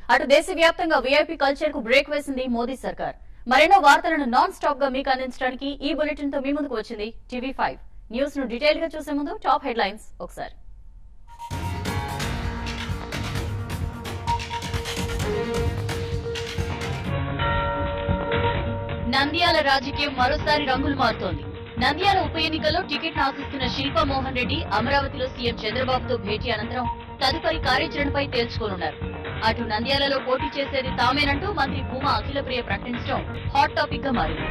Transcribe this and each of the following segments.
అటు దేశవ్యాప్తంగా VIP culture కు బ్రేక్ వేసింది మోదీ సర్కార్ మరెన్నో వార్తలను నాన్ స్టాప్ గా మీకు అందించడానికి ఈ బులెటిన్ తో మీ ముందుకు వచ్చింది టీవీ ఫైవ్ న్యూస్ ను డీటెయిల్ గా చూసే ముందు టాప్ హెడ్లైన్స్ ఒకసారి నంద్యాల రాజకీయం మరోసారి రంగులు మారుతోంది నంద్యాల ఉప ఎన్నికల్లో టికెట్ ఆశిస్తున్న శిల్పా మోహన్ రెడ్డి అమరావతిలో సీఎం చంద్రబాబుతో భేటీ అనంతరం తదుపరి కార్యాచరణపై తేల్చుకోనున్నారు అటు నంద్యాలలో పోటీ చేసేది తామేనంటూ మంత్రి భూమా అఖిలప్రియ ప్రకటించడం హాట్ టాపిక్ గా మారింది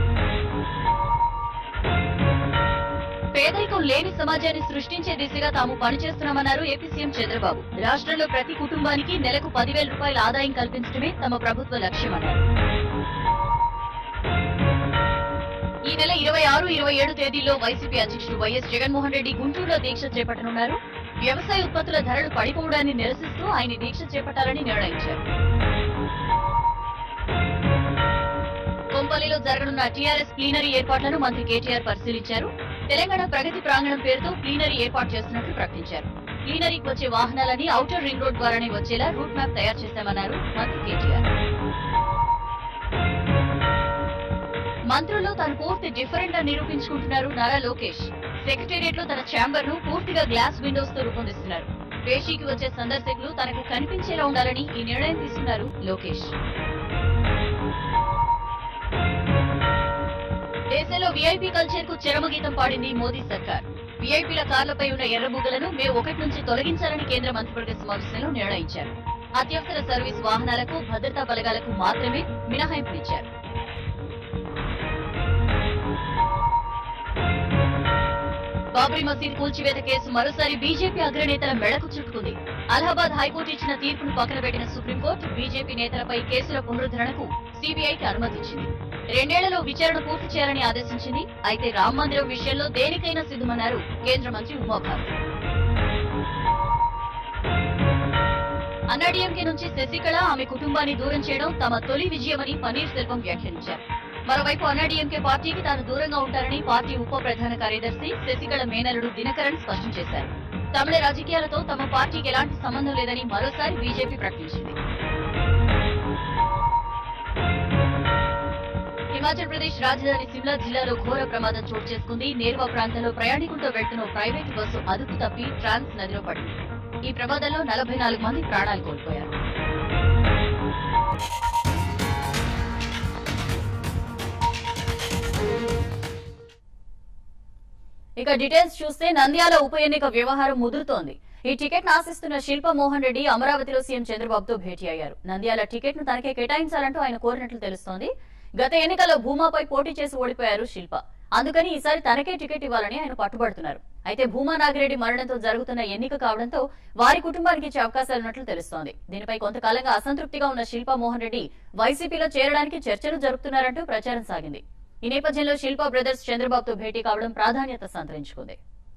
పేదరికం లేని సమాజాన్ని సృష్టించే దిశగా తాము పనిచేస్తున్నామన్నారు ఏపీ సీఎం చంద్రబాబు రాష్ట్రంలో ప్రతి కుటుంబానికి నెలకు పదివేల రూపాయల ఆదాయం కల్పించడమే తమ ప్రభుత్వ లక్ష్యమన్నారు ఈ నెల ఇరవై ఆరు ఇరవై ఏడు తేదీల్లో వైసీపీ అధ్యక్షుడు వైఎస్ జగన్మోహన్ రెడ్డి గుంటూరులో దీక్ష చేపట్టనున్నారు వ్యవసాయ ఉత్పత్తుల ధరలు పడిపోవడాన్ని నిరసిస్తూ ఆయన దీక్ష చేపట్టాలని నిర్ణయించారు కొంపల్లిలో జరగనున్న టీఆర్ఎస్ ప్లీనరీ ఏర్పాట్లను మంత్రి కేటీఆర్ పరిశీలించారు తెలంగాణ ప్రగతి ప్రాంగణం పేరుతో ప్లీనరీ ఏర్పాటు చేస్తున్నట్లు ప్రకటించారు ప్లీనరీకి వచ్చే వాహనాలని ఔటర్ రింగ్ రోడ్ ద్వారానే వచ్చేలా రూట్ మ్యాప్ తయారు చేశామన్నారు మంత్రి కేటీఆర్ మంత్రుల్లో తాను పూర్తి డిఫరెంట్ అని నిరూపించుకుంటున్నారు నారా లోకేష్ సెక్రటేరియట్ లో తన ఛాంబర్ ను పూర్తిగా గ్లాస్ విండోస్ తో రూపొందిస్తున్నారు పేషీకి వచ్చే సందర్శకులు తనకు కనిపించేలా ఉండాలని ఈ నిర్ణయం తీసుకున్నారు లోకేష్ దేశంలో వీఐపీ కల్చర్ కు చరమగీతం పాడింది మోదీ సర్కార్ వీఐపీల కార్లపై ఉన్న ఎర్రబుగ్గలను మే ఒకటి నుంచి తొలగించాలని కేంద్ర మంత్రివర్గ సమావేశంలో నిర్ణయించారు అత్యవసర సర్వీస్ వాహనాలకు భద్రతా బలగాలకు మాత్రమే మినహాయింపునిచ్చారు బాబ్రీ మసీద్ కూల్చివేత కేసు మరోసారి బీజేపీ అగ్రనేతల మెడకు చుట్టుకుంది అలహాబాద్ హైకోర్టు ఇచ్చిన తీర్పును పక్కన పెట్టిన సుప్రీంకోర్టు బీజేపీ నేతలపై కేసుల పునరుద్ధరణకు సీబీఐకి అనుమతిచ్చింది రెండేళ్లలో విచారణ పూర్తి చేయాలని ఆదేశించింది అయితే రామ్ మందిరం విషయంలో దేనికైనా సిద్ధమన్నారు కేంద్ర మంత్రి ఉమాభారతి అన్నాడీఎంకే నుంచి శశికళ ఆమె కుటుంబాన్ని దూరం చేయడం తమ తొలి విజయమని పన్నీర్ సెల్వం వ్యాఖ్యానించారు మరోవైపు అన్నాడీఎంకే పార్టీకి తాను దూరంగా ఉంటారని పార్టీ ఉప ప్రధాన కార్యదర్శి శశికళ మేనలుడు దినకరన్ స్పష్టం చేశారు తమిళ రాజకీయాలతో తమ పార్టీకి ఎలాంటి సంబంధం లేదని మరోసారి బీజేపీ ప్రకటించింది హిమాచల్ ప్రదేశ్ రాజధాని సిమ్లా జిల్లాలో ఘోర ప్రమాదం చోటు చేసుకుంది నేర్వా ప్రాంతంలో ప్రయాణికులతో వెళ్తున్న ఓ ప్రైవేటు బస్సు అదుపు తప్పి ట్రాన్స్ నదిలో పడింది ఈ ప్రమాదంలో నలభై నాలుగు మంది ప్రాణాలు కోల్పోయారు ఇక డీటెయిల్స్ చూస్తే నంద్యాల ఉప ఎన్నిక వ్యవహారం ముదురుతోంది ఈ టికెట్ ఆశిస్తున్న శిల్ప మోహన్ రెడ్డి అమరావతిలో సీఎం చంద్రబాబుతో భేటీ అయ్యారు నంద్యాల టికెట్ ను తనకే కేటాయించాలంటూ ఆయన కోరినట్లు తెలుస్తోంది గత ఎన్నికల్లో భూమాపై పోటీ చేసి ఓడిపోయారు శిల్ప అందుకని ఈసారి తనకే టికెట్ ఇవ్వాలని ఆయన పట్టుబడుతున్నారు అయితే భూమా నాగిరెడ్డి మరణంతో జరుగుతున్న ఎన్నిక కావడంతో వారి కుటుంబానికి ఇచ్చే అవకాశాలున్నట్లు తెలుస్తోంది దీనిపై కొంతకాలంగా అసంతృప్తిగా ఉన్న శిల్పా మోహన్ రెడ్డి వైసీపీలో చేరడానికి చర్చలు జరుపుతున్నారంటూ ప్రచారం సాగింది ఈ నేపథ్యంలో శిల్పా బ్రదర్స్ చంద్రబాబుతో భేటీ కావడం ప్రాధాన్యత సంతరించుకుంది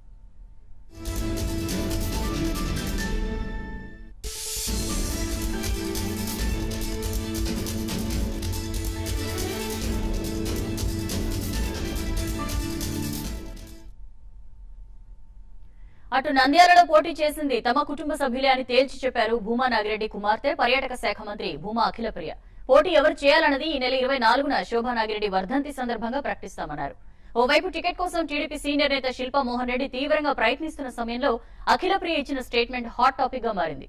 అటు నంద్యాలలో పోటీ చేసింది తమ కుటుంబ సభ్యులే అని తేల్చి చెప్పారు భూమా నాగిరెడ్డి కుమార్తె పర్యాటక శాఖ మంత్రి భూమా అఖిలప్రియ పోటీ ఎవరు చేయాలన్నది ఈ నెల ఇరవై నాలుగున శోభా నాగిరెడ్డి వర్ధంతి సందర్భంగా ప్రకటిస్తామన్నారు ఓవైపు టికెట్ కోసం టీడీపీ సీనియర్ నేత శిల్పా మోహన్ రెడ్డి తీవ్రంగా ప్రయత్నిస్తున్న సమయంలో అఖిలప్రియ ఇచ్చిన స్టేట్మెంట్ హాట్ టాపిక్ గా మారింది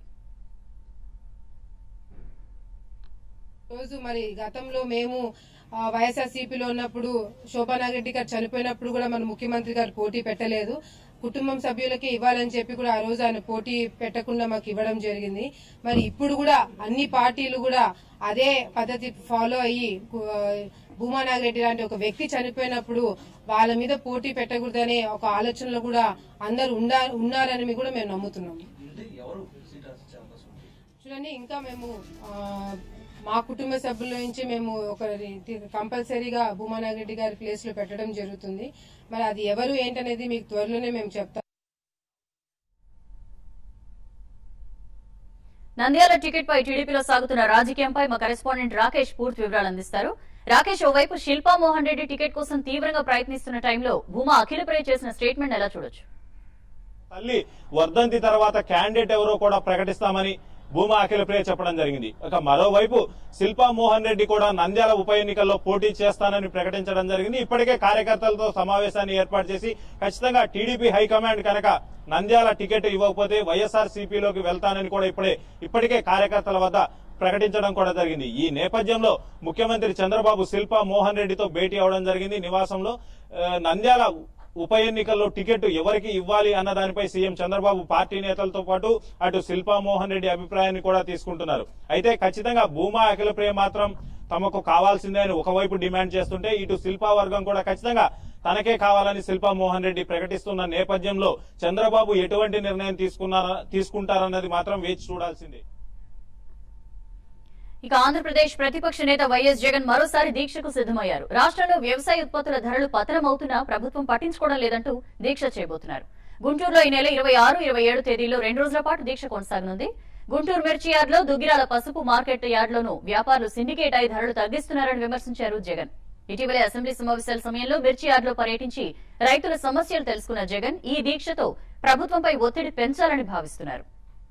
రోజు మరి గతంలో మేము వైఎస్ఆర్సీపీలో ఉన్నప్పుడు శోభానాగరెడ్డి గారు చనిపోయినప్పుడు కూడా మన ముఖ్యమంత్రి గారు పోటీ పెట్టలేదు కుటుంబం సభ్యులకి ఇవ్వాలని చెప్పి కూడా ఆ రోజు ఆయన పోటీ పెట్టకుండా మాకు ఇవ్వడం జరిగింది మరి ఇప్పుడు కూడా అన్ని పార్టీలు కూడా అదే పద్ధతి ఫాలో అయ్యి కు- భూమా నాగిరెడ్డి లాంటి ఒక వ్యక్తి చనిపోయినప్పుడు వాళ్ళ మీద పోటీ పెట్టకూడదనే ఒక ఆలోచనలో కూడా అందరు ఉండా ఉన్నారని కూడా మేము నమ్ముతున్నాము చూడండి ఇంకా మేము ఆ, మా కుటుంబ సభ్యుల నుంచి మేము ఒక కంపల్సరీగా భూమానాగిరెడ్డి గారి ప్లేస్ లో పెట్టడం జరుగుతుంది మరి అది ఎవరు ఏంటనేది మీకు త్వరలోనే మేము చెప్తాం నంద్యాల టికెట్ పై టీడీపీలో సాగుతున్న రాజకీయంపై మా కరెస్పాండెంట్ రాకేష్ పూర్తి వివరాలు అందిస్తారు రాకేష్ ఓవైపు శిల్పా మోహన్ రెడ్డి టికెట్ కోసం తీవ్రంగా ప్రయత్నిస్తున్న టైంలో భూమా అఖిలప్రియ చేసిన స్టేట్మెంట్ ఎలా చూడొచ్చు తల్లి వర్ధంతి తర్వాత క్యాండిడేట్ ఎవరో కూడా ప్రకటిస్తామని భూమా అఖిలప్రియ చెప్పడం జరిగింది ఇక మరోవైపు శిల్పా మోహన్ రెడ్డి కూడా నంద్యాల ఉప ఎన్నికల్లో పోటీ చేస్తానని ప్రకటించడం జరిగింది ఇప్పటికే కార్యకర్తలతో సమావేశాన్ని ఏర్పాటు చేసి ఖచ్చితంగా టీడీపీ హైకమాండ్ కనుక నంద్యాల టికెట్ ఇవ్వకపోతే వైఎస్ఆర్ సిపిలోకి వెళ్తానని కూడా ఇప్పుడే ఇప్పటికే కార్యకర్తల వద్ద ప్రకటించడం కూడా జరిగింది ఈ నేపథ్యంలో ముఖ్యమంత్రి చంద్రబాబు శిల్పా మోహన్ రెడ్డితో భేటీ అవడం జరిగింది నివాసంలో ఆ, నంద్యాల ఉప ఎన్నికల్లో టికెట్ ఎవరికి ఇవ్వాలి అన్న దానిపై సీఎం చంద్రబాబు పార్టీ నేతలతో పాటు అటు శిల్పా మోహన్ రెడ్డి అభిప్రాయాన్ని కూడా తీసుకుంటున్నారు అయితే ఖచ్చితంగా భూమా అఖిలప్రియ మాత్రం తమకు కావాల్సిందే అని ఒకవైపు డిమాండ్ చేస్తుంటే ఇటు శిల్పా వర్గం కూడా ఖచ్చితంగా తనకే కావాలని శిల్పా మోహన్ రెడ్డి ప్రకటిస్తున్న నేపథ్యంలో చంద్రబాబు ఎటువంటి నిర్ణయం తీసుకున్నారా తీసుకుంటారన్నది మాత్రం వేచి చూడాల్సిందే ఇక ఆంధ్రప్రదేశ్ ప్రతిపక్ష నేత వైఎస్ జగన్ మరోసారి దీక్షకు సిద్దమయ్యారు రాష్ట్రంలో వ్యవసాయ ఉత్పత్తుల ధరలు పతనమవుతున్నా ప్రభుత్వం పట్టించుకోవడం లేదంటూ దీక్ష చేయబోతున్నారు గుంటూరులో ఈ నెల ఇరవై ఆరు ఇరవై ఏడు తేదీల్లో రెండు రోజుల పాటు దీక్ష కొనసాగనుంది గుంటూరు మిర్చి యార్డ్లో దుగ్గిరాల పసుపు మార్కెట్ యార్డ్లోనూ వ్యాపారులు సిండికేట్ అయి ధరలు తగ్గిస్తున్నారని విమర్శించారు జగన్ ఇటీవలే అసెంబ్లీ సమావేశాల సమయంలో మిర్చి యార్డ్లో పర్యటించి రైతుల సమస్యలు తెలుసుకున్న జగన్ ఈ దీక్షతో ప్రభుత్వంపై ఒత్తిడి పెంచాలని భావిస్తున్నారు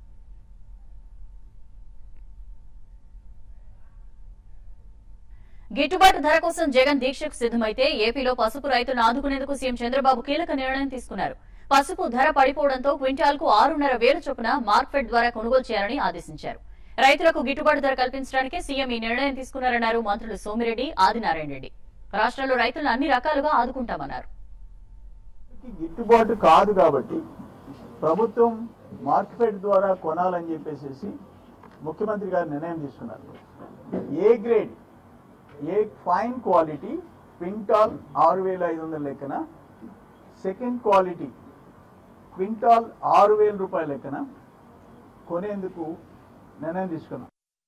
గిట్టుబాటు ధర కోసం జగన్ దీక్షకు సిద్దమైతే ఏపీలో పసుపు రైతులను ఆదుకునేందుకు సీఎం చంద్రబాబు కీలక నిర్ణయం తీసుకున్నారు పసుపు ధర పడిపోవడంతో క్వింటాల్ కు ఆరున్నర వేల చొప్పున మార్కెట్ ద్వారా కొనుగోలు చేయాలని ఆదేశించారు రైతులకు గిట్టుబాటు ధర కల్పించడానికే సీఎం ఈ నిర్ణయం తీసుకున్నారన్నారు మంత్రులు సోమిరెడ్డి ఆదినారాయణ రెడ్డి రాష్ట్రంలో రైతులను అన్ని రకాలుగా ఆదుకుంటామన్నారు కి గిట్టుబాటు కాదు కాబట్టి ప్రభుత్వం మార్కెట్ ద్వారా కొనాలని చెప్పేసి ముఖ్యమంత్రి గారు నిర్ణయం తీసుకున్నారు A grade A fine quality quintal ఆరు వేల ఐదు వందల లెక్కన సెకండ్ క్వాలిటీ క్వింటాల్ ఆరు వేల రూపాయల లెక్కన కొనేందుకు నిర్ణయం తీసుకున్నాం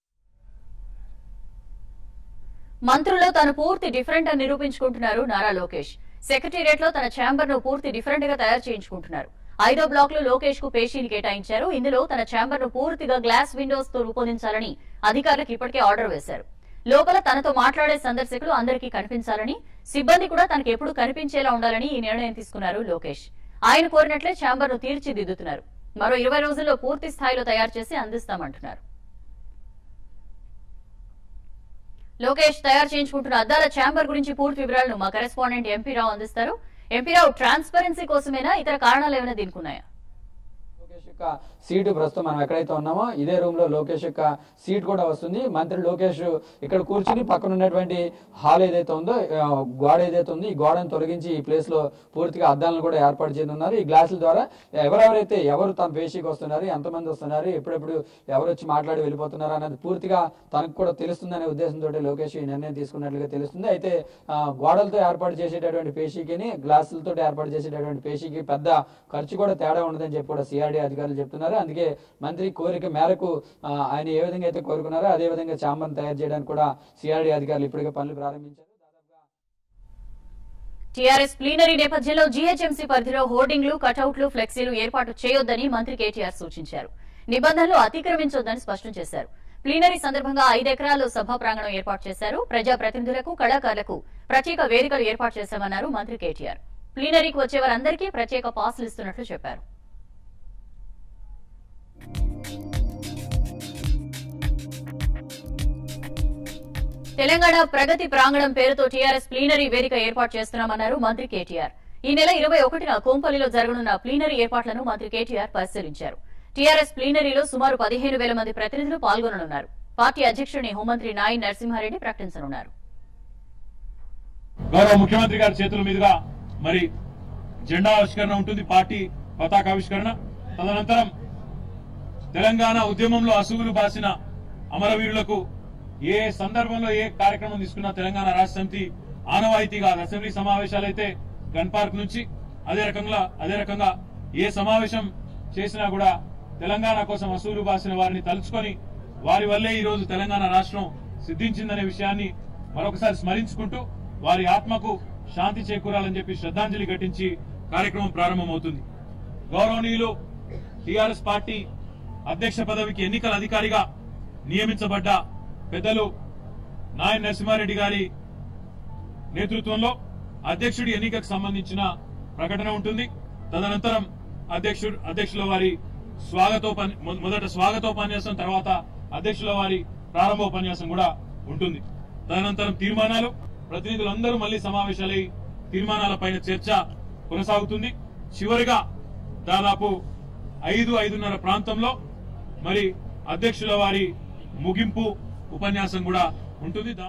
మంత్రుల్లో తాను పూర్తి డిఫరెంట్ అని నిరూపించుకుంటున్నారు నారా లోకేష్ సెక్రటేరియట్ లో తన ఛాంబర్ ను పూర్తి డిఫరెంట్ గా తయారు చేయించుకుంటున్నారు ఐదో బ్లాక్ లో లోకేష్ కు పేషీని కేటాయించారు ఇందులో తన ఛాంబర్ ను పూర్తిగా గ్లాస్ విండోస్ తో రూపొందించాలని అధికారులకు ఇప్పటికే ఆర్డర్ వేశారు లోపల తనతో మాట్లాడే సందర్శకులు అందరికీ కనిపించాలని సిబ్బంది కూడా తనకు ఎప్పుడు కనిపించేలా ఉండాలని ఈ నిర్ణయం తీసుకున్నారు లోకేష్ ఆయన కోరినట్లే ఛాంబర్ ను తీర్చిదిద్దుతున్నారు మరో ఇరవై రోజుల్లో పూర్తి స్థాయిలో తయారు చేసి అందిస్తామంటున్నారు లోకేష్ తయారు చేయించుకుంటున్న అద్దాల ఛాంబర్ గురించి పూర్తి వివరాలను మా కరెస్పాండెంట్ ఎంపీ రావు అందిస్తారు ఎంపీ రావు ట్రాన్స్పరెన్సీ కోసమేనా ఇతర కారణాలు ఏమైనా దీనికి ఉన్నాయా లోకేష్ యొక్క సీటు ప్రస్తుతం మనం ఎక్కడైతే ఉన్నామో ఇదే రూమ్ లో లోకేష్ యొక్క సీట్ కూడా వస్తుంది మంత్రి లోకేష్ ఇక్కడ కూర్చుని పక్కన ఉన్నటువంటి హాల్ ఏదైతే ఉందో ఆ, గోడ ఏదైతే ఉందో ఈ గోడను తొలగించి ఈ ప్లేస్ లో పూర్తిగా అద్దాలను కూడా ఏర్పాటు చేయనున్నారు ఈ గ్లాసుల ద్వారా ఎవరెవరైతే ఎవరు తన పేషీకి వస్తున్నారు ఎంతమంది వస్తున్నారు ఎప్పుడెప్పుడు ఎవరు వచ్చి మాట్లాడి వెళ్ళిపోతున్నారు అనేది పూర్తిగా తనకు కూడా తెలుస్తుందనే ఉద్దేశంతో లోకేష్ ఈ నిర్ణయం తీసుకున్నట్లుగా తెలుస్తుంది అయితే ఆ, గోడలతో ఏర్పాటు చేసేటటువంటి పేషీకి గ్లాసులతో ఏర్పాటు చేసేటటువంటి పేషీకి పెద్ద ఖర్చు కూడా తేడా ఉండదని చెప్పి కూడా సిఆర్డీ అధికారులు చెప్తున్నారు అందుకే మంత్రి కోరిక మేరకు ఆ, ఆయన ఏ విధంగా అయితే కోరుకున్నారో అదే విధంగా చాంబర్ తయారు చేయడానికి కూడా సిఆర్డీ అధికారులు ఇప్పటికే పనులు ప్రారంభించారు దాదాపుగా టీఆర్ఎస్ ప్లీనరీ నేపథ్యంలో జీహెచ్ఎంసీ పరిధిలో హోర్డింగ్లు కటౌట్లు ఫ్లెక్సీలు ఏర్పాటు చేయొద్దని మంత్రి కేటీఆర్ సూచించారు నిబంధనలు అతిక్రమించొద్దని స్పష్టం చేశారు ప్లీనరీ సందర్భంగా ఐదు ఎకరాల్లో సభా ప్రాంగణం ఏర్పాటు చేశారు ప్రజా ప్రతినిధులకు కళాకారులకు ప్రత్యేక వేదికలు ఏర్పాటు చేశామన్నారు మంత్రి కేటీఆర్ ప్లీనరీకి వచ్చే వారందరికీ ప్రత్యేక పాసులు ఇస్తున్నట్లు చెప్పారు తెలంగాణ ప్రగతి ప్రాంగణం పేరుతో టీఆర్ఎస్ ప్లీనరీ వేదిక ఏర్పాటు చేస్తున్నామన్నారు మంత్రి కేటీఆర్ ఈ నెల ఇరవై ఒకటిన కోంపల్లిలో జరగనున్న ప్లీనరీ ఏర్పాట్లను మంత్రి కేటీఆర్ పరిశీలించారు టీఆర్ఎస్ ప్లీనరీలో సుమారు పదిహేను వేల మంది ప్రతినిధులు పాల్గొననున్నారు పార్టీ అధ్యక్షుడిని హోంమంత్రి నాయి నరసింహారెడ్డి ప్రకటించనున్నారు గౌరవ ముఖ్యమంత్రి గారి చేతుల మీదుగా మరి జెండా ఆవిష్కరణ ఉంటుంది పార్టీ పతాకావిష్కరణ తదనంతరం తెలంగాణ ఉద్యమంలో అసువులు బాసిన అమరవీరులకు ఏ సందర్భంలో ఏ కార్యక్రమం తీసుకున్నా తెలంగాణ రాష్ట్ర సమితి ఆనవాయితీగా అది అసెంబ్లీ సమావేశాలు అయితే గన్ పార్క్ నుంచి అదే రకంగా అదే రకంగా ఏ సమావేశం చేసినా కూడా తెలంగాణ కోసం అసూలు బాసిన వారిని తలుచుకొని వారి వల్లే ఈ రోజు తెలంగాణ రాష్ట్రం సిద్ధించిందనే విషయాన్ని మరొకసారి స్మరించుకుంటూ వారి ఆత్మకు శాంతి చేకూరాలని చెప్పి శ్రద్ధాంజలి ఘటించి కార్యక్రమం ప్రారంభమవుతుంది గౌరవనీయులు టిఆర్ఎస్ పార్టీ అధ్యక్ష పదవికి ఎన్నికల అధికారిగా నియమించబడ్డ పెద్దలు నాయన్ నరసింహారెడ్డి గారి నేతృత్వంలో అధ్యక్షుడి ఎన్నికకు సంబంధించిన ప్రకటన ఉంటుంది తదనంతరం అధ్యక్షుడు అధ్యక్షుల వారి స్వాగతోపన్ మొ- మొదట స్వాగతోపన్యాసం తర్వాత అధ్యక్షుల వారి ప్రారంభోపన్యాసం కూడా ఉంటుంది తదనంతరం తీర్మానాలు ప్రతినిధులందరూ మళ్లీ సమావేశాలై తీర్మానాలపైన చర్చ కొనసాగుతుంది చివరిగా దాదాపు ఐదు ఐదున్నర ప్రాంతంలో మరి అధ్యక్షుల వారి ముగింపు ఉపన్యాసం కూడా ఉంటుంది దా-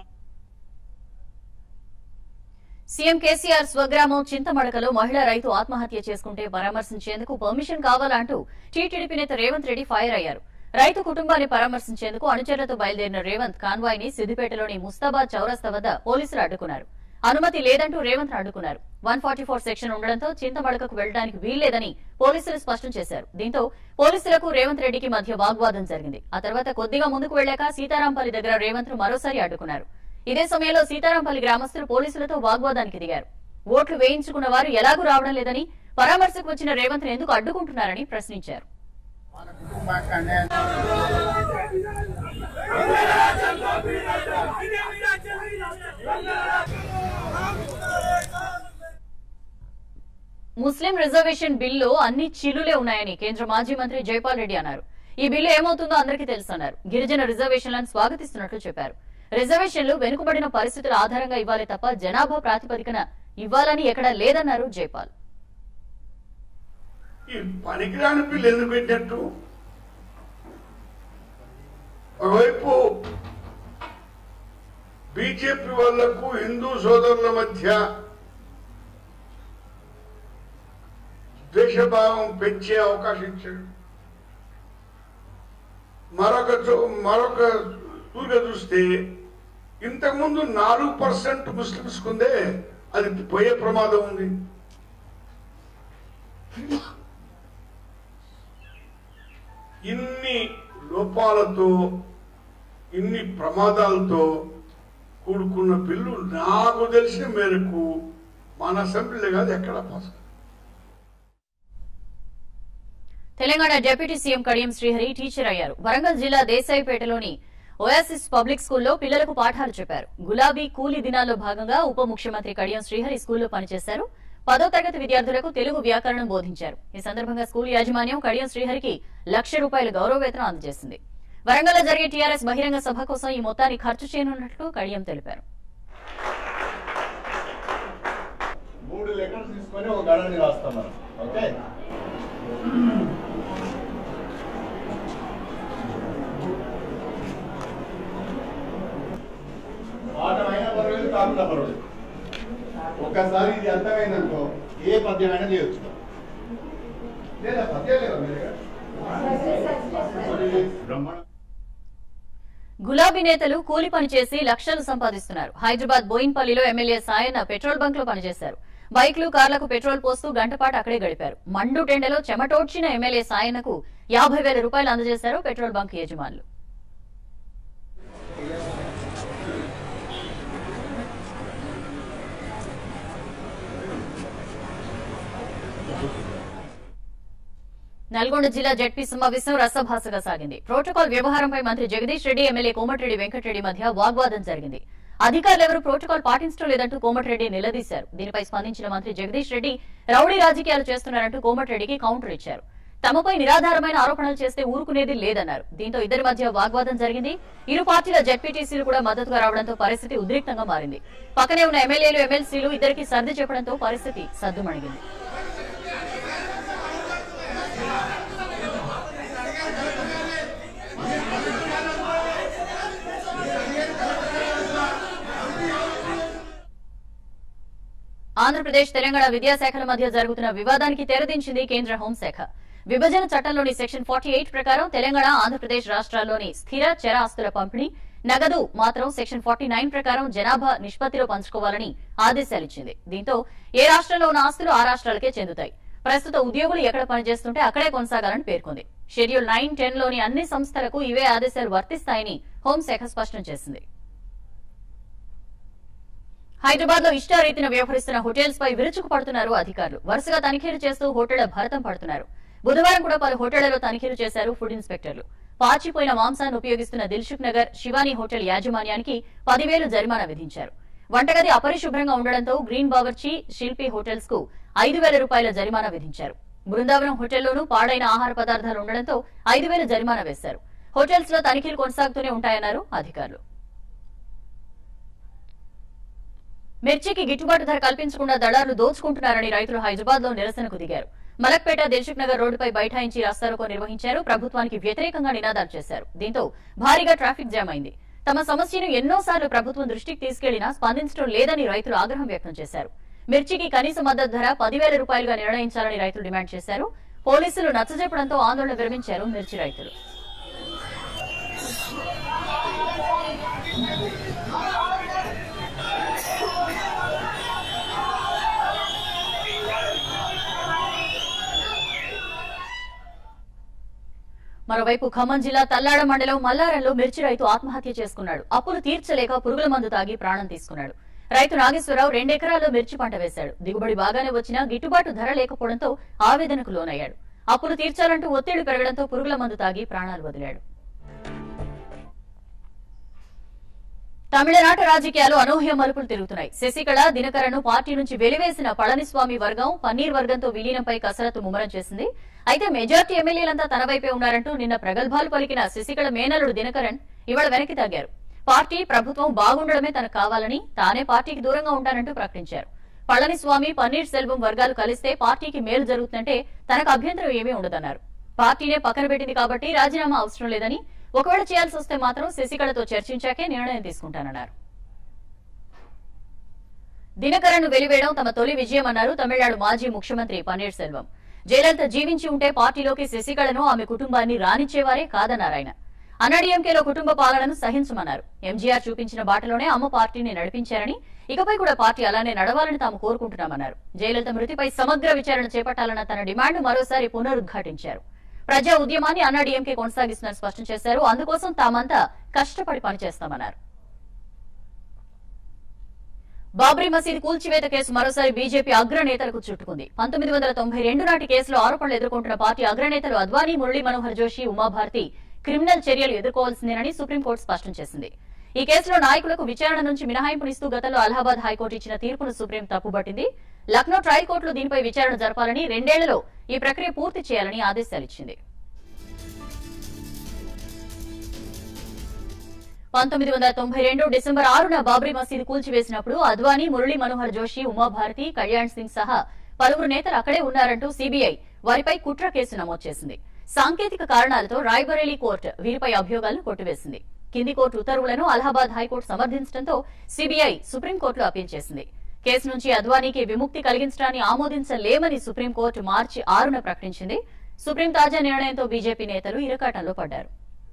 సీఎం కేసీఆర్ స్వగ్రామం చింతమడకలో మహిళా రైతు ఆత్మహత్య చేసుకుంటే పరామర్శించేందుకు పర్మిషన్ కావాలంటూ టీటీడీపీ నేత రేవంత్ రెడ్డి ఫైర్ అయ్యారు రైతు కుటుంబాన్ని పరామర్శించేందుకు అనుచరులతో బయలుదేరిన రేవంత్ కాన్వాయ్ ని సిద్దిపేటలోని ముస్తాబాద్ చౌరస్తా వద్ద పోలీసులు అడ్డుకున్నారు అనుమతి లేదంటూ రేవంత్ అడ్డుకున్నారు వన్ ఫార్టీ ఫోర్ సెక్షన్ ఉండడంతో చింతమడకకు వెళ్లడానికి వీల్లేదని పోలీసులు స్పష్టం చేశారు దీంతో పోలీసులకు రేవంత్ రెడ్డికి మధ్య వాగ్వాదం జరిగింది ఆ తర్వాత కొద్దిగా ముందుకు వెళ్లాక సీతారాంపల్లి దగ్గర రేవంత్ ను మరోసారి అడ్డుకున్నారు ఇదే సమయంలో సీతారాంపల్లి గ్రామస్తులు పోలీసులతో వాగ్వాదానికి దిగారు ఓట్లు వేయించుకున్న వారు ఎలాగూ రావడం లేదని పరామర్శకు వచ్చిన రేవంత్ ఎందుకు అడ్డుకుంటున్నారని ప్రశ్నించారు ముస్లిం రిజర్వేషన్ బిల్లు అన్ని చిల్లులే ఉన్నాయని కేంద్ర మాజీ మంత్రి జైపాల్ రెడ్డి అన్నారు ఈ బిల్లు ఏమవుతుందో అందరికీ తెలుసన్నారు గిరిజన రిజర్వేషన్లను స్వాగతిస్తున్నట్లు చెప్పారు రిజర్వేషన్లు వెనుకబడిన పరిస్థితుల ఆధారంగా ఇవ్వాలి తప్ప జనాభా ప్రాతిపదికన ఇవ్వాలని ఎక్కడా లేదన్నారు జైపాల్ ఈ పనికిరాని బిల్లు ఎందుకు పెట్టినట్టు ఒకవైపు బీజేపీ వాళ్లకు హిందూ సోదరుల మధ్య ద్వేషభావం పెంచే అవకాశం ఇచ్చాడు మరొక చో- మరొక తూరుగా చూస్తే ఇంతకుముందు నాలుగు పర్సెంట్ ముస్లింస్ కుందే అది పోయే ప్రమాదం ఉంది ఇన్ని లోపాలతో ఇన్ని ప్రమాదాలతో కూడుకున్న బిల్లు నాకు తెలిసిన మేరకు మన అసెంబ్లీలో కాదు ఎక్కడ పాస్ కాదు. Telangana deputy CM Kadiyam Srihari teacher అయ్యారు వరంగల్ జిల్లా దేశాయిపేటలోని ఓయాసిస్ పబ్లిక్ స్కూల్లో పిల్లలకు పాఠాలు చెప్పారు గులాబీ కూలీ దినాల్లో భాగంగా ఉప ముఖ్యమంత్రి కడియం శ్రీహరి స్కూల్లో పనిచేశారు పదో తరగతి విద్యార్థులకు తెలుగు వ్యాకరణం బోధించారు ఈ సందర్భంగా స్కూల్ యాజమాన్యం కడియం శ్రీహరికి లక్ష రూపాయల గౌరవ వేతనం అందజేసింది వరంగల్లో జరిగే టీఆర్ఎస్ బహిరంగ సభ కోసం ఈ మొత్తాన్ని ఖర్చు చేయనున్నట్లు కడియం తెలిపారు మూడు లెక్కలు తీసుకొని ఒక గణని రాస్తాం మనం ఓకే పాఠం అయినా పర్వాలేదు కాకుండా పర్వాలేదు ఒక్కసారి ఇది అర్థమైందనుకో ఏ పద్యమైనా చేయొచ్చు లేదా పద్యం లేదా మీ దగ్గర బ్రహ్మాండ గులాబీ నేతలు కూలి పని చేసి లక్షలు సంపాదిస్తున్నారు హైదరాబాద్ బోయిన్పల్లిలో ఎమ్మెల్యే సాయన్న పెట్రోల్ బంక్ లో పనిచేశారు బైక్లు కార్లకు పెట్రోల్ పోస్తూ గంటపాటు అక్కడే గడిపారు మండు టెండలో చెమటోడ్చిన ఎమ్మెల్యే సాయన్నకు యాభై వేల రూపాయలు అందజేశారు పెట్రోల్ బంక్ యజమానులు నల్గొండ జిల్లా జడ్పీ సమావేశం రసభాసగా సాగింది ప్రోటోకాల్ వ్యవహారంపై మంత్రి జగదీష్ రెడ్డి ఎమ్మెల్యే కోమటిరెడ్డి వెంకటరెడ్డి మధ్య వాగ్వాదం జరిగింది అధికారులు ఎవరు ప్రోటోకాల్ పాటించడం లేదంటూ కోమటిరెడ్డి నిలదీశారు దీనిపై స్పందించిన మంత్రి జగదీష్ రెడ్డి రౌడీ రాజకీయాలు చేస్తున్నారంటూ కోమటిరెడ్డికి కౌంటర్ ఇచ్చారు తమపై నిరాధారమైన ఆరోపణలు చేస్తే ఊరుకునేది లేదన్నారు దీంతో ఇద్దరి మధ్య వాగ్వాదం జరిగింది ఇరు పార్టీల జడ్పీటీసీలు కూడా మద్దతుగా రావడంతో పరిస్థితి ఉద్రిక్తంగా మారింది పక్కనే ఉన్న ఎమ్మెల్యేలు ఎమ్మెల్సీలు ఇద్దరికి సర్ది చెప్పడంతో పరిస్థితి సద్దుమణిగింది ఆంధ్రప్రదేశ్ తెలంగాణ విద్యాశాఖల మధ్య జరుగుతున్న వివాదానికి తెరదించింది కేంద్ర హోంశాఖ విభజన చట్టంలోని సెక్షన్ ఫార్టీ ఎయిట్ ప్రకారం తెలంగాణ ఆంధ్రప్రదేశ్ రాష్ట్రాల్లోని స్థిర చర ఆస్తుల పంపిణీ నగదు మాత్రం సెక్షన్ ఫార్టీ నైన్ ప్రకారం జనాభా నిష్పత్తిలో పంచుకోవాలని ఆదేశాలిచ్చింది దీంతో ఏ రాష్ట్రంలో ఉన్న ఆస్తులు ఆ రాష్ట్రాలకే చెందుతాయి ప్రస్తుత ఉద్యోగులు ఎక్కడ పనిచేస్తుంటే అక్కడే కొనసాగాలని పేర్కొంది షెడ్యూల్ నైన్ టెన్ లోని అన్ని సంస్థలకు ఇవే ఆదేశాలు వర్తిస్తాయని హోంశాఖ స్పష్టం చేసింది హైదరాబాద్ లో ఇష్టారీతిన వ్యవహరిస్తున్న హోటల్స్ పై విరుచుకు పడుతున్నారు అధికారులు వరుసగా తనిఖీలు చేస్తూ హోటళ్ల భరతం పడుతున్నారు బుధవారం కూడా పలు హోటళ్లలో తనిఖీలు చేశారు ఫుడ్ ఇన్స్పెక్టర్లు పాచిపోయిన మాంసాన్ని ఉపయోగిస్తున్న దిల్సుఖ్ నగర్ శివానీ హోటల్ యాజమాన్యానికి పదివేలు జరిమానా విధించారు వంటగది అపరిశుభ్రంగా ఉండడంతో గ్రీన్ బావర్చి శిల్పి హోటల్స్ కు ఐదు వేల రూపాయల జరిమానా విధించారు బృందావనం హోటల్లోనూ పాడైన ఆహార పదార్థాలు ఉండడంతో ఐదు వేల జరిమానా వేశారు హోటల్స్ లో తనిఖీలు కొనసాగుతూనే ఉంటాయన్నారు అధికారులు మిర్చికి గిట్టుబాటు ధర కల్పించకుండా దళారులు దోచుకుంటున్నారని రైతులు హైదరాబాద్ లో నిరసనకు దిగారు మలక్పేట దిల్సుఖ్ నగర్ రోడ్డుపై బైఠాయించి రాస్తారోకో నిర్వహించారు ప్రభుత్వానికి వ్యతిరేకంగా నినాదాలు చేశారు దీంతో భారీగా ట్రాఫిక్ జామ్ అయింది తమ సమస్యను ఎన్నోసార్లు ప్రభుత్వం దృష్టికి తీసుకెళ్లినా స్పందించడం లేదని రైతులు ఆగ్రహం వ్యక్తం చేశారు మిర్చికి కనీస మద్దతు ధర పదివేల రూపాయలుగా నిర్ణయించాలని రైతులు డిమాండ్ చేశారు పోలీసులు నచ్చజెప్పడంతో ఆందోళన విరమించారు మిర్చి రైతులు మరోవైపు ఖమ్మం జిల్లా తల్లాడ మండలం మల్లారంలో మిర్చి రైతు ఆత్మహత్య చేసుకున్నాడు అప్పులు తీర్చలేక పురుగుల మందు తాగి ప్రాణం తీసుకున్నాడు రైతు నాగేశ్వరరావు రెండెకరాల్లో మిర్చి పంట వేశాడు దిగుబడి బాగానే వచ్చినా గిట్టుబాటు ధర లేకపోవడంతో ఆవేదనకు లోనయ్యాడు అప్పులు తీర్చాలంటూ ఒత్తిళ్లు పెరగడంతో పురుగుల మందు తాగి ప్రాణాలు వదిలాడు తమిళనాట రాజకీయాలు అనూహ్య మలుపులు తిరుగుతున్నాయి శశికళ దినకరను పార్టీ నుంచి వెలివేసిన పళనిస్వామి వర్గం పన్నీర్ వర్గంతో విలీనంపై కసరత్తు ముమ్మరం చేసింది అయితే మెజార్టీ ఎమ్మెల్యేలంతా తన వైపే ఉన్నారంటూ నిన్న ప్రగల్భాలు పలికిన శశికళ మేనలుడు దినకరన్ ఇవాళ వెనక్కి తగ్గారు పార్టీ ప్రభుత్వం బాగుండడమే తనకు కావాలని తానే పార్టీకి దూరంగా ఉంటానంటూ ప్రకటించారు పళనిస్వామి పన్నీర్ సెల్వం వర్గాలు కలిస్తే పార్టీకి మేలు జరుగుతుందంటే తనకు అభ్యంతరం ఏమీ ఉండదన్నారు పార్టీనే పక్కన పెట్టింది కాబట్టి రాజీనామా అవసరం లేదని ఒకవేళ చేయాల్సి వస్తే మాత్రం శశికళతో చర్చించాకే నిర్ణయం తీసుకుంటానన్నారు దినకరన్ను వెలివేయడం తమ తొలి విజయమన్నారు తమిళనాడు మాజీ ముఖ్యమంత్రి పన్నీర్ సెల్వం జయలలిత జీవించి ఉంటే పార్టీలోకి శశికళను ఆమె కుటుంబాన్ని రానిచ్చేవారే కాదన్నారు ఆయన అన్నాడీఎంకేలో కుటుంబ పాలనను సహించమన్నారు ఎంజీఆర్ చూపించిన బాటలోనే అమ్మ పార్టీని నడిపించారని ఇకపై కూడా పార్టీ అలానే నడవాలని తాము కోరుకుంటున్నామన్నారు జయలలిత మృతిపై సమగ్ర విచారణ చేపట్టాలన్న తన డిమాండ్ మరోసారి పునరుద్ఘాటించారు ప్రజా ఉద్యమాన్ని అన్నాడీఎంకే కొనసాగిస్తున్నట్టు స్పష్టం చేశారు అందుకోసం తామంతా కష్టపడి పనిచేస్తామన్నారు బాబ్రీ మసీద్ కూల్చివేత కేసు మరోసారి బీజేపీ అగ్రనేతలకు చుట్టుకుంది పంతొమ్మిది వందల తొంభై రెండు నాటి కేసులో ఆరోపణలు ఎదుర్కొంటున్న పార్టీ అగ్రనేతలు అద్వానీ మురళీ మనోహర్ జోషి ఉమాభారతి క్రిమినల్ చర్యలు ఎదుర్కోవాల్సిందేనని సుప్రీంకోర్టు స్పష్టం చేసింది ఈ కేసులో నాయకులకు విచారణ నుంచి మినహాయింపునిస్తూ గతంలో అలహాబాద్ హైకోర్టు ఇచ్చిన తీర్పును సుప్రీం తప్పుపట్టింది లక్నో ట్రయల్ కోర్టులో దీనిపై విచారణ జరపాలని రెండేళ్లలో ఈ ప్రక్రియ పూర్తి చేయాలని ఆదేశాలిచ్చింది పంతొమ్మిది వందల తొంభై రెండు డిసెంబర్ ఆరున బాబ్రీ మసీదు కూల్చివేసినప్పుడు అద్వానీ మురళీ మనోహర్ జోషి ఉమాభారతి కళ్యాణ్ సింగ్ సహా పలువురు నేతలు అక్కడే ఉన్నారంటూ సీబీఐ వారిపై కుట్ర కేసు నమోదు చేసింది సాంకేతిక కారణాలతో రాయ్బరేలీ కోర్టు వీరిపై అభియోగాలను కొట్టివేసింది కింది కోర్టు ఉత్తర్వులను అలహాబాద్ హైకోర్టు సమర్థించడంతో సీబీఐ సుప్రీంకోర్టులో అప్పీల్ చేసింది కేసు నుంచి అద్వానీకి విముక్తి కలిగించడాన్ని ఆమోదించలేమని సుప్రీంకోర్టు మార్చి ఆరున ప్రకటించింది సుప్రీం తాజా నిర్ణయంతో బీజేపీ నేతలు ఇరకాటంలో పడ్డారు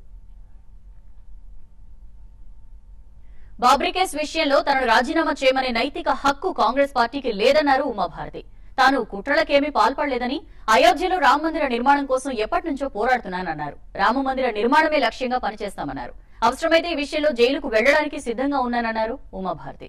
బాబ్రీ కేసు విషయంలో తనను రాజీనామా చేయమనే నైతిక హక్కు కాంగ్రెస్ పార్టీకి లేదన్నారు ఉమాభారతి తాను కుట్రలకేమీ పాల్పడలేదని అయోధ్యలో రామ మందిర నిర్మాణం కోసం ఎప్పటి నుంచో పోరాడుతున్నానన్నారు రామ మందిర నిర్మాణమే లక్ష్యంగా పనిచేస్తామన్నారు అవసరమైతే ఈ విషయంలో జైలుకు వెళ్లడానికి సిద్ధంగా ఉన్నానన్నారు ఉమాభారతి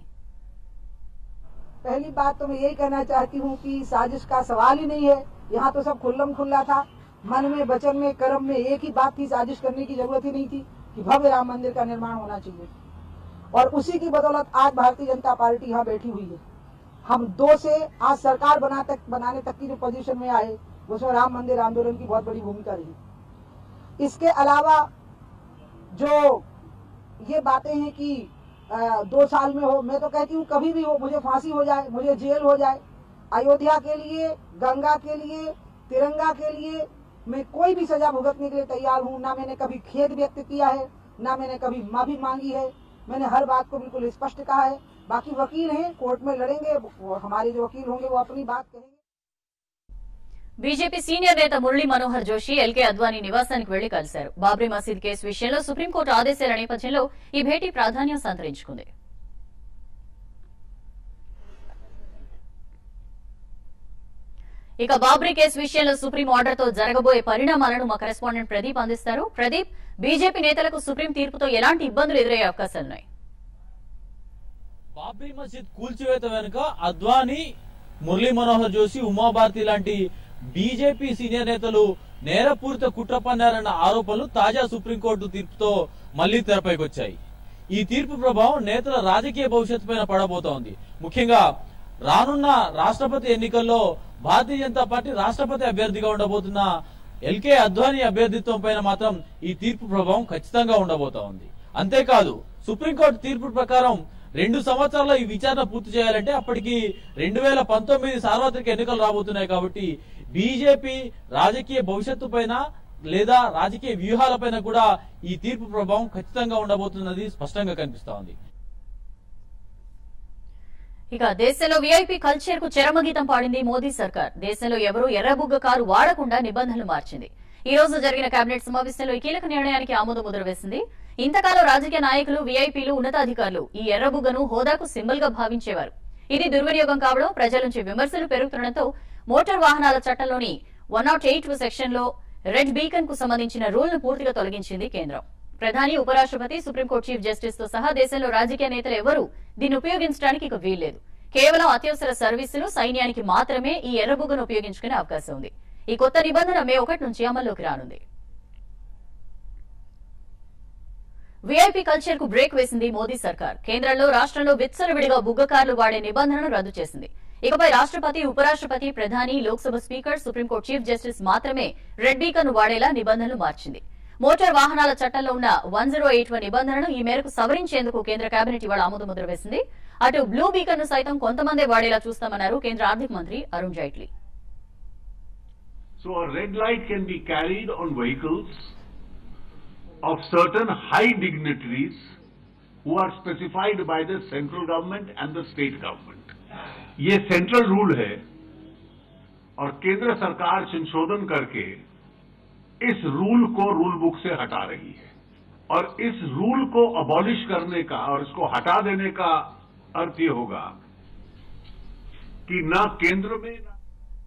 पहली बात तो मैं यही कहना चाहती हूँ कि साजिश का सवाल ही नहीं है यहाँ तो सब खुल्लम खुल्ला था मन में वचन में कर्म में एक ही बात थी साजिश करने की जरूरत ही नहीं थी कि भव्य राम मंदिर का निर्माण होना चाहिए और उसी की बदौलत आज भारतीय जनता पार्टी यहाँ बैठी हुई है हम दो से आज सरकार बना तक बनाने तक की जो पोजीशन में आए उसमें राम मंदिर आंदोलन की बहुत बड़ी भूमिका रही इसके अलावा जो ये बातें हैं कि अ, दो साल में हो मैं तो कहती हूँ कभी भी हो मुझे फांसी हो जाए मुझे जेल हो जाए अयोध्या के लिए गंगा के लिए तिरंगा के लिए मैं कोई भी सजा भुगतने के लिए तैयार हूँ ना मैंने कभी खेद व्यक्त किया है ना मैंने कभी माफी मांगी है मैंने हर बात को बिल्कुल स्पष्ट कहा है बाकी वकील हैं कोर्ट में लड़ेंगे वो हमारे जो वकील होंगे वो अपनी बात कहेंगे బీజేపీ సీనియర్ నేత మురళీ మనోహర్ జోషి ఎల్కే అద్వానీ నివాసానికి వెళ్లి కలిశారు బాబ్రీ మసీద్ కేసు విషయంలో సుప్రీంకోర్టు ఆదేశాల నేపథ్యంలో ఈ భేటీ ప్రాధాన్యం సంతరించుకుంది ఇక బాబ్రీ కేసు విషయంలో సుప్రీం ఆర్డర్ తో జరగబోయే పరిణామాలను మా కరెస్పాండెంట్ ప్రదీప్ అందిస్తారు ప్రదీప్ బీజేపీ నేతలకు సుప్రీం తీర్పుతో ఎలాంటి ఇబ్బందులు ఎదురయ్యే అవకాశాలున్నాయి బాబ్రీ మసీద్ కూల్చివేత వెనుక అద్వానీ మురళీ మనోహర్ జోషి ఉమాభారతి లాంటి బీజేపీ సీనియర్ నేతలు నేరపూరిత కుట్ర పన్నారన్న ఆరోపణలు తాజా సుప్రీంకోర్టు తీర్పుతో మళ్లీ తెరపైకి వచ్చాయి ఈ తీర్పు ప్రభావం నేతల రాజకీయ భవిష్యత్తు పైన పడబోతోంది ముఖ్యంగా రానున్న రాష్ట్రపతి ఎన్నికల్లో భారతీయ జనతా పార్టీ రాష్ట్రపతి అభ్యర్థిగా ఉండబోతున్న ఎల్కే అద్వానీ అభ్యర్థిత్వం పైన మాత్రం ఈ తీర్పు ప్రభావం ఖచ్చితంగా ఉండబోతా ఉంది అంతేకాదు సుప్రీంకోర్టు తీర్పు ప్రకారం రెండు సంవత్సరాల్లో ఈ విచారణ పూర్తి చేయాలంటే అప్పటికి రెండు వేల పంతొమ్మిది సార్వత్రిక ఎన్నికలు రాబోతున్నాయి కాబట్టి బీజేపీ రాజకీయ భవిష్యత్తు పైన లేదా రాజకీయ వ్యూహాలపైన కూడా ఈ తీర్పు ప్రభావం ఖచ్చితంగా ఉండబోతున్నది స్పష్టంగా కనిపిస్తా ఉంది ఇక దేశంలో వీఐపీ కల్చర్ కు చరమగీతం పాడింది మోదీ సర్కార్ దేశంలో ఎవరూ ఎర్రబుగ్గ కారు వాడకుండా నిబంధనలు మార్చింది ఈ రోజు జరిగిన కేబినెట్ సమావేశంలో ఈ కీలక నిర్ణయానికి ఆమోద ముద్ర వేసింది ఇంతకాలం రాజకీయ నాయకులు వీఐపీలు ఉన్నతాధికారులు ఈ ఎర్రబుగ్గను హోదాకు సింబల్ గా భావించేవారు ఇది దుర్వినియోగం కావడం ప్రజల నుంచి విమర్శలు పెరుగుతుండటంతో మోటార్ వాహనాల చట్టంలోని వన్ నాట్ ఎయిట్ సెక్షన్ లో రెడ్ బీకన్ కు సంబంధించిన రూల్ ను పూర్తిగా తొలగించింది కేంద్రం ప్రధాని ఉపరాష్ట్రపతి సుప్రీంకోర్టు చీఫ్ జస్టిస్ తో సహా దేశంలో రాజకీయ నేతలు ఎవరూ దీన్ని ఉపయోగించడానికి ఇక వీల్లేదు కేవలం అత్యవసర సర్వీసులు సైన్యానికి మాత్రమే ఈ ఎర్రబుగ్గను ఉపయోగించుకునే అవకాశం ఉంది ఈ కొత్త నిబంధన మే ఒకటి నుంచి అమల్లోకి రానుంది వీఐపీ కల్చర్ కు బ్రేక్ వేసింది మోదీ సర్కార్ కేంద్రంలో రాష్ట్రంలో విచ్చలవిడిగా బుగ్గ కార్లు వాడే నిబంధనను రద్దు చేసింది ఇకపై రాష్ట్రపతి ఉపరాష్ట్రపతి ప్రధాని Lok Sabha speaker supreme court chief justice మాత్రమే రెడ్ బీకన్ వాడేలా నిబంధనలు మార్చింది మోటార్ వాహనాల చట్టంలో ఉన్న వన్ జీరో ఎయిట్ వన్ నిబంధనను ఈ మేరకు సవరించేందుకు కేంద్ర కేబినెట్ ఇవాళ ఆమోద ముద్ర వేసింది అటు బ్లూ బీకన్ ను సైతం కొంతమందే వాడేలా చూస్తామన్నారు కేంద్ర ఆర్థిక మంత్రి Arun Jaitley So a red light can be carried on vehicles of certain high dignitaries who are specified by the central government and the state government. ये सेंट्रल रूल है और केंद्र सरकार संशोधन करके इस रूल को रूल बुक से हटा रही है और इस रूल को अबॉलिश करने का और इसको हटा देने का अर्थ ये होगा कि न केंद्र में न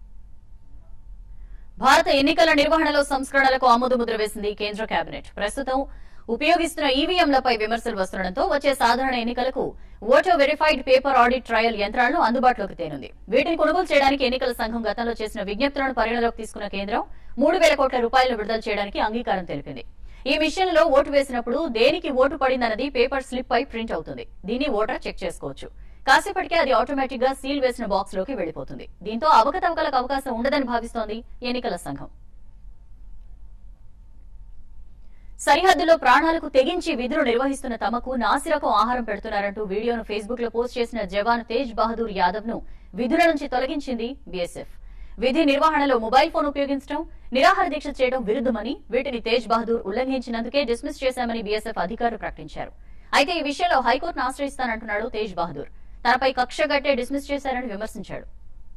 భారత ఎన్నికల నిర్వహణలో సంస్కరణలకు ఆమోదముద్ర వేసింది కేంద్ర కేబినెట్ ప్రస్తుతం ఉపయోగిస్తున్న ఈవీఎంలపై విమర్శలు వస్తుండటంతో వచ్చే సాధారణ ఎన్నికలకు voter verified paper audit trail యంత్రాలను అందుబాటులోకి తేనుంది వీటిని కొనుగోలు చేయడానికి ఎన్నికల సంఘం గతంలో చేసిన విజ్ఞప్తులను పరిగణలోకి తీసుకున్న కేంద్రం మూడు వేల కోట్ల రూపాయలను విడుదల చేయడానికి అంగీకారం తెలిపింది ఈ మిషన్లో ఓటు వేసినప్పుడు దేనికి ఓటు పడిందన్నది పేపర్ స్లిప్ పై ప్రింట్ అవుతుంది దీన్ని ఓటర్ చెక్ చేసుకోవచ్చు కాసేపటికే అది ఆటోమేటిక్ గా సీల్ వేసిన బాక్స్ లోకి వెళ్లిపోతుంది దీంతో అవకతవకలకు అవకాశం ఉండదని భావిస్తోంది ఎన్నికల సంఘం సరిహద్దులో ప్రాణాలకు తెగించి విధులు నిర్వహిస్తున్న తమకు నాసిరకం ఆహారం పెడుతున్నారంటూ వీడియోను ఫేస్బుక్ లో పోస్ట్ చేసిన జవాన్ తేజ్ బహదూర్ యాదవ్ ను విధుల నుంచి తొలగించింది బీఎస్ఎఫ్ విధి నిర్వహణలో మొబైల్ ఫోన్ ఉపయోగించడం నిరాహార దీక్ష చేయడం విరుద్ధమని వీటిని తేజ్ బహదూర్ ఉల్లంఘించినందుకే డిస్మిస్ చేశామని బీఎస్ఎఫ్ అధికారులు ప్రకటించారు అయితే ఈ విషయంలో హైకోర్టును ఆశ్రయిస్తానంటున్నాడు తేజ్ బహదూర్ తనపై కక్ష గట్టే డిస్మిస్ చేశారని విమర్శించాడు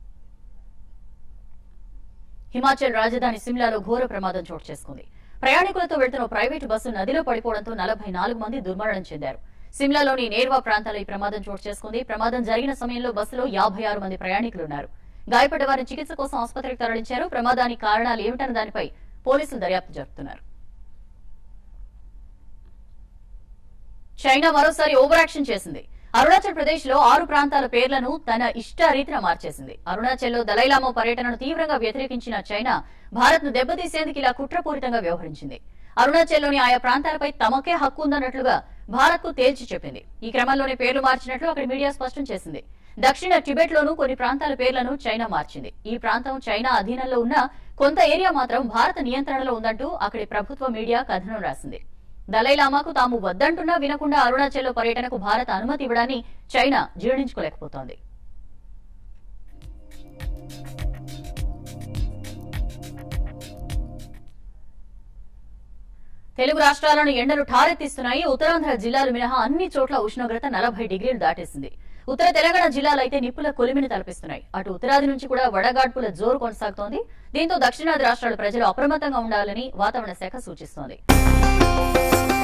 హిమాచల్ రాజధాని సిమ్లాలో ఘోర ప్రమాదం చోటు చేసుకుంది ప్రయాణికులతో వెళ్తున్న ఓ ప్రైవేటు బస్సు నదిలో పడిపోవడంతో నలభై నాలుగు మంది దుర్మరణం చెందారు సిమ్లాలోని నేర్వా ప్రాంతాల్లో ఈ ప్రమాదం చోటు చేసుకుంది ప్రమాదం జరిగిన సమయంలో బస్సులో యాభై ఆరు మంది ప్రయాణికులు ఉన్నారు గాయపడ్డ వారిని చికిత్స కోసం ఆసుపత్రికి తరలించారు ప్రమాదానికి కారణాలు ఏమిటన్న దానిపై పోలీసులు దర్యాప్తు జరుపుతున్నారు చైనా మరోసారి ఓవర్ యాక్షన్ చేసింది అరుణాచల్ ప్రదేశ్ లో ఆరు ప్రాంతాల పేర్లను తన ఇష్టారీతిన మార్చేసింది అరుణాచల్ లో దలైలామా పర్యటనను తీవ్రంగా వ్యతిరేకించిన చైనా భారత్ ను దెబ్బతీసేందుకు ఇలా కుట్రపూరితంగా వ్యవహరించింది అరుణాచల్లోని ఆయా ప్రాంతాలపై తమకే హక్కు ఉందన్నట్లుగా భారత్ కు తేల్చి చెప్పింది ఈ క్రమంలోనే పేర్లు మార్చినట్లు అక్కడి మీడియా స్పష్టం చేసింది దక్షిణ టిబెట్ లోనూ కొన్ని ప్రాంతాల పేర్లను చైనా మార్చింది ఈ ప్రాంతం చైనా అధీనంలో ఉన్న కొంత ఏరియా మాత్రం భారత నియంత్రణలో ఉందంటూ అక్కడి ప్రభుత్వ మీడియా కథనం రాసింది దలైలామాకు తాము వద్దంటున్నా వినకుండా అరుణాచల్లో పర్యటనకు భారత్ అనుమతి ఇవ్వడాన్ని చైనా జీర్ణించుకోలేకపోతోంది తెలుగు రాష్ట్రాలను ఎండలు ఠారెత్తిస్తున్నాయి ఉత్తరాంధ్ర జిల్లాలు మినహా అన్ని చోట్ల ఉష్ణోగ్రత నలభై డిగ్రీలు దాటేసింది ఉత్తర తెలంగాణ జిల్లాలు అయితే నిప్పుల కొలిమిని తలపిస్తున్నాయి అటు ఉత్తరాది నుంచి కూడా వడగాడ్పుల జోరు కొనసాగుతోంది దీంతో దక్షిణాది రాష్ట్రాల ప్రజలు అప్రమత్తంగా ఉండాలని వాతావరణ శాఖ సూచిస్తోంది